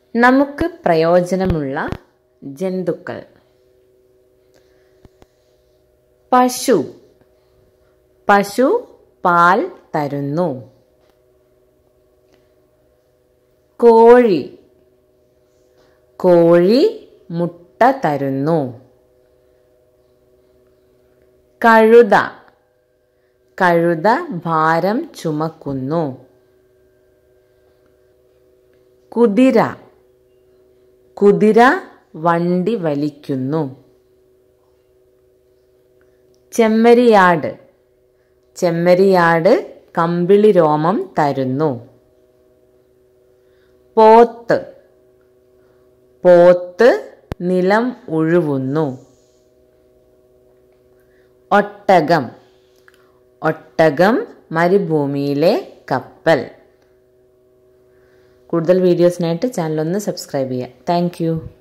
നമുക്ക് പ്രയോജനമുള്ള ജന്തുക്കൾ പശു പശു പാൽ തരുന്നു കോഴി കോഴി മുട്ട തരുന്നു കഴുത കഴുത ഭാരം ചുമക്കുന്നു കുതിര കുതിര വണ്ടി വലിക്കുന്നു ചെമ്മരിയാട് ചെമ്മരിയാട് കമ്പിളി രോമം തരുന്നു പോത്ത് പോത്ത് നിലം ഉഴുവുന്നു ഒട്ടകം ഒട്ടകം മരുഭൂമിയിലെ കപ്പൽ കൂടുതൽ വീഡിയോസിനായിട്ട് ചാനൽ ഒന്ന് സബ്സ്ക്രൈബ് ചെയ്യുക താങ്ക്